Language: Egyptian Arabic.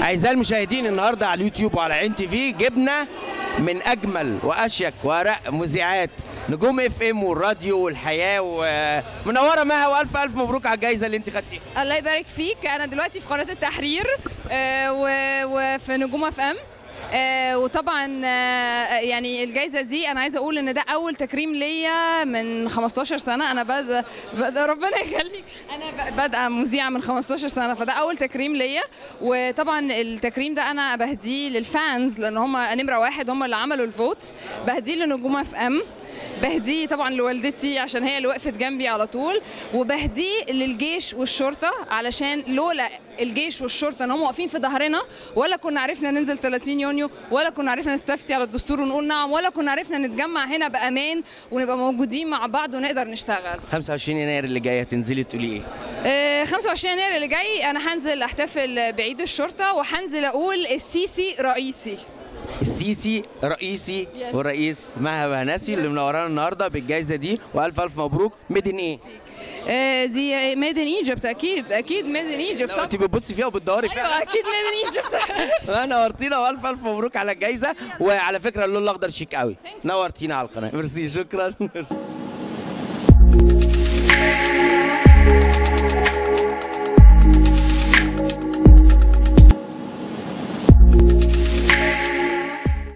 أعزائي المشاهدين النهارده على اليوتيوب وعلى عين تي في جبنا من أجمل وأشيك وأرق مذيعات نجوم اف ام والراديو والحياة ومنورة مها وألف ألف مبروك على الجايزة اللي أنت خدتيها الله يبارك فيك انا دلوقتي في قناه التحرير آه، و- وفي نجوم اف ام آه، وطبعا آه، يعني الجائزه دي انا عايزه اقول ان ده اول تكريم ليا من 15 سنه انا بادئه بادئه ربنا يخليك انا ب- بادئه مذيعه من 15 سنه فده اول تكريم ليا وطبعا التكريم ده انا بهديه للفانز لان هم نمره واحد هم اللي عملوا الفوت بهديه لنجوم اف ام بهديه طبعا لوالدتي عشان هي اللي وقفت جنبي على طول وبهديه للجيش والشرطه علشان لولا الجيش والشرطه ان هم واقفين في ظهرنا ولا كنا عرفنا ننزل 30 يونيو ولا كنا عرفنا نستفتي على الدستور ونقول نعم ولا كنا عرفنا نتجمع هنا بامان ونبقى موجودين مع بعض ونقدر نشتغل 25 يناير اللي جاية تنزلي تقولي إيه؟ آه، 25 يناير اللي جاي انا هنزل احتفل بعيد الشرطه وهنزل اقول السيسي رئيسي السيسي رئيسي Yes. والرئيس مها بهناسي اللي منورانا النهارده بالجايزة دي وألف ألف مبروك ميدن إيه؟ آه، دي ميد ان ايجيبت اكيد اكيد ميد ان ايجيبت لو أنت بتبصي فيها وبتدوري فيها ايوه اكيد ميد ان ايجيبت نورتينا والف الف مبروك على الجايزه وعلى فكره اللون الاخضر شيك قوي نورتينا على القناه ميرسي شكرا ميرسي